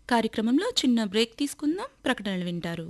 కార్యక్రమంలో చిన్న బ్రేక్ తీసుకుందాం ప్రకటనలు వింటారు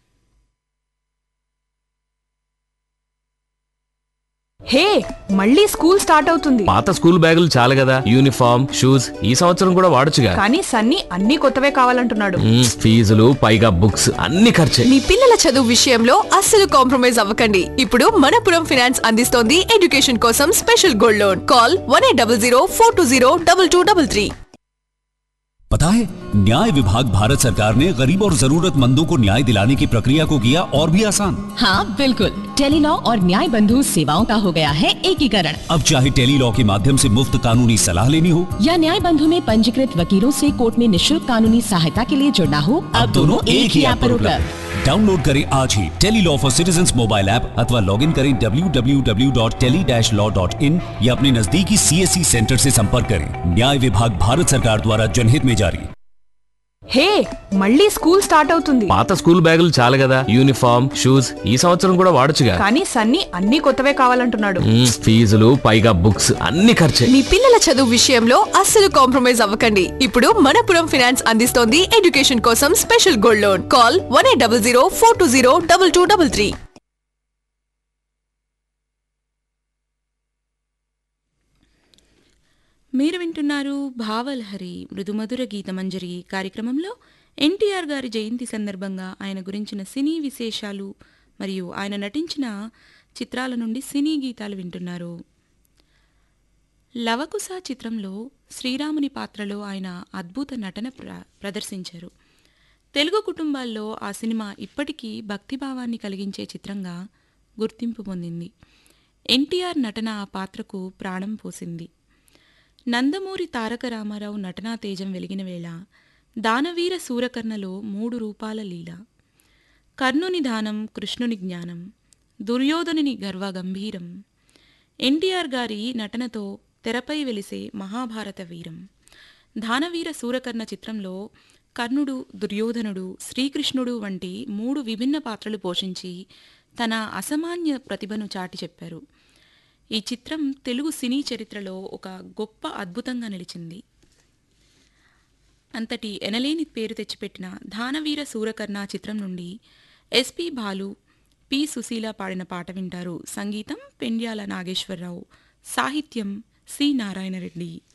హే మళ్ళీ స్కూల్ స్టార్ట్ అవుతుంది పాత స్కూల్ బ్యాగులు చాలు కదా యూనిఫామ్ షూస్ ఈ సంవత్సరం కూడా వాడొచ్చుగా కానీ సన్నీ అన్ని కొత్తవే కావాలంటున్నాడు మ్మ్, ఫీజులు పైగా బుక్స్ అన్ని ఖర్చే మీ పిల్లల చదువు విషయంలో అస్సలు కాంప్రమైజ్ అవ్వకండి ఇప్పుడు మనపురం ఫినాన్స్ అందిస్తోంది ఎడ్యుకేషన్ కోసం special gold loan call one eight double zero four two zero double two double three पता है न्याय विभाग भारत सरकार ने गरीब और जरूरतमंदों को न्याय दिलाने की प्रक्रिया को किया और भी आसान हाँ बिल्कुल टेलीलॉ और न्याय बंधु सेवाओं का हो गया है एकीकरण अब चाहे टेली लॉ के माध्यम से मुफ्त कानूनी सलाह लेनी हो या न्याय बंधु में पंजीकृत वकीलों से कोर्ट में निशुल्क कानूनी सहायता के लिए जुड़ना हो अब दोनों एक ही ऐप पर उपलब्ध डाउनलोड करें आज ही tele law for citizen mobile app अथवा लॉग इन करें www.tele-law.in या अपने नजदीकी सीएससी सेंटर से संपर्क करें न्याय विभाग भारत सरकार द्वारा जनहित में जारी హే మళ్ళీ స్కూల్ స్టార్ట్ అవుతుంది పాత స్కూల్ బ్యాగులు చాలు కదా యూనిఫామ్ షూస్ ఈ సంవత్సరం కూడా వాడొచ్చుగా కానీ సన్నీ అన్ని కొత్తవే కావాలంటున్నాడు మ్మ్, ఫీజులు పైగా బుక్స్ అన్ని ఖర్చే మీ పిల్లల చదువు విషయంలో అస్సలు కాంప్రమైజ్ అవ్వకండి ఇప్పుడు మనపురం ఫినాన్స్ అందిస్తోంది ఎడ్యుకేషన్ కోసం special gold loan call one eight double zero four two zero double two double three మీరు వింటున్నారు భావలహరి మృదుమధుర గీతమంజరి కార్యక్రమంలో ఎన్టీఆర్ గారి జయంతి సందర్భంగా ఆయన గురించిన సినీ విశేషాలు మరియు ఆయన నటించిన చిత్రాల నుండి సినీ గీతాలు వింటున్నారు లవకుశ చిత్రంలో శ్రీరాముని పాత్రలో ఆయన అద్భుత నటన ప్ర ప్రదర్శించారు తెలుగు కుటుంబాల్లో ఆ సినిమా ఇప్పటికీ భక్తిభావాన్ని కలిగించే చిత్రంగా గుర్తింపు పొందింది ఎన్టీఆర్ నటన ఆ పాత్రకు ప్రాణం పోసింది నందమూరి తారక రామారావు నటనా తేజం వెలిగిన వేళ దానవీర సూరకర్ణలో మూడు రూపాల లీల కర్ణుని దానం కృష్ణుని జ్ఞానం దుర్యోధనుని గర్వ గంభీరం ఎన్టీఆర్ గారి నటనతో తెరపై వెలిసే మహాభారత వీరం దానవీర సూరకర్ణ చిత్రంలో కర్ణుడు దుర్యోధనుడు శ్రీకృష్ణుడు వంటి మూడు విభిన్న పాత్రలు పోషించి తన అసామాన్య ప్రతిభను చాటి చెప్పారు ఈ చిత్రం తెలుగు సినీ చరిత్రలో ఒక గొప్ప అద్భుతంగా నిలిచింది అంతటి ఎనలేని పేరు తెచ్చిపెట్టిన దానవీర సూరకర్ణ చిత్రం నుండి ఎస్పి బాలు పి సుశీల పాడిన పాట వింటారు సంగీతం పెండ్యాల నాగేశ్వరరావు సాహిత్యం సి నారాయణ రెడ్డి